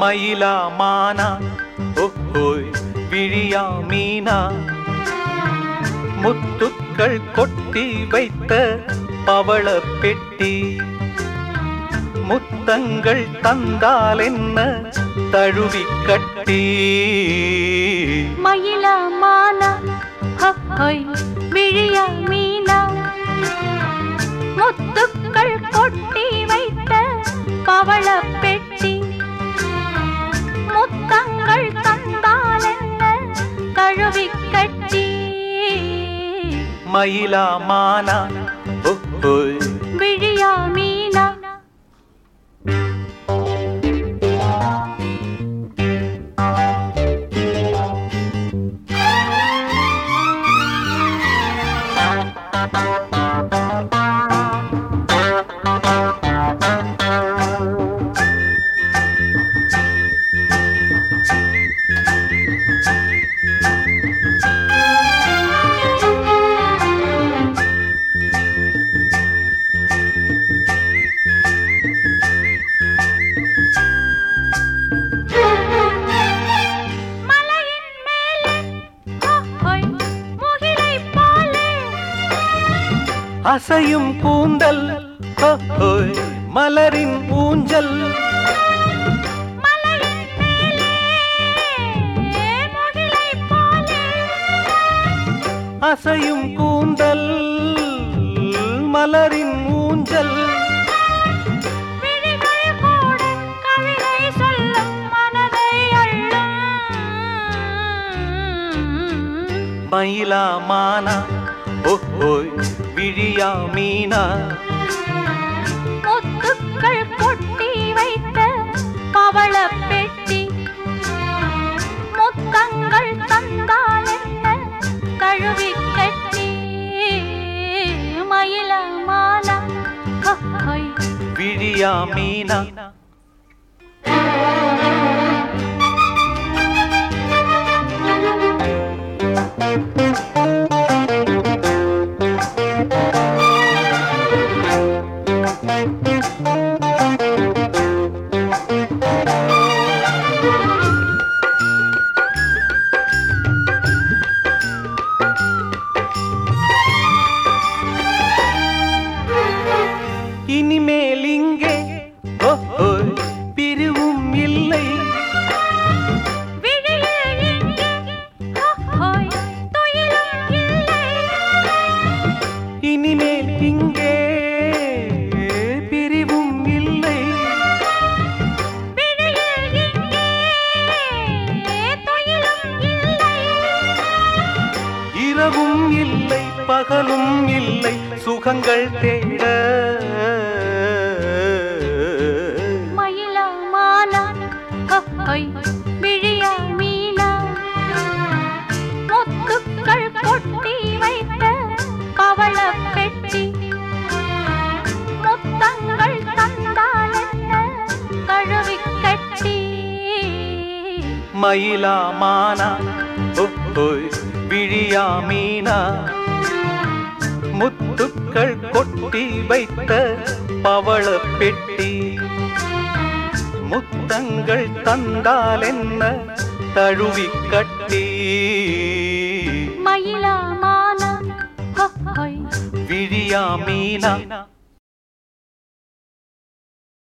மயிலா மானா ஒஹோய் விழியா மீனா முத்துக்கள் கொட்டி வைத்த பவள பெட்டி முத்தங்கள் தந்தால் என்ன தழுவி கட்டி மயிலா மானா ஹொய் விழியா மீனா முத்துக்கள் கொட்டி வைத்த பவள பெட்டி முத்தங்கள் தந்தால் என்ன தழுவி கட்டி மயிலா மானா ஒஹோய் விழியா மீனா மலையின் மேலே ஹொய் முகிலை போலே அசையும் கூந்தல் ஒஹோய் மலரின் ஊஞ்சல் மலையின் மேலே முகிலை போலே அசையும் கூந்தல் மலரின் ஊஞ்சல் விழிகள் கூட கவிதை சொல்லும் மனதை அள்ளும் மயிலா மானா ஒஹோய் விழியா மீனா முத்துக்கள் கொட்டி வைத்த பவள பெட்டி முத்தங்கள் தந்தால் என்ன தழுவி கட்டி மயிலமான விழியா மீனா இனிமேல் இங்கே ஒஹோய் பிரிவும் இல்லை விழியில் எங்கே ஹோய் துயிலும் இல்லை இனிமேல் இங்கே பிரிவும் இல்லை விழியில் எங்கே துயிலும் இல்லை இரவும் இல்லை பகலும் இல்லை சுகங்கள் தேட மயிலா மானா ஹொய் விழியா மீனா முத்துக்கள் கொட்டி வைத்த பவள பெட்டி முத்தங்கள் தந்தால் என்ன கழுவி கட்டி மயிலா மானா ஒஹோய் விழியா மீனா முத்துக்கள் கொட்டி வைத்த பவள பெட்டி முத்தங்கள் தந்தால் என்ன தழுவி கட்டி மயிலா மானா ஹொய் விழியா மீனா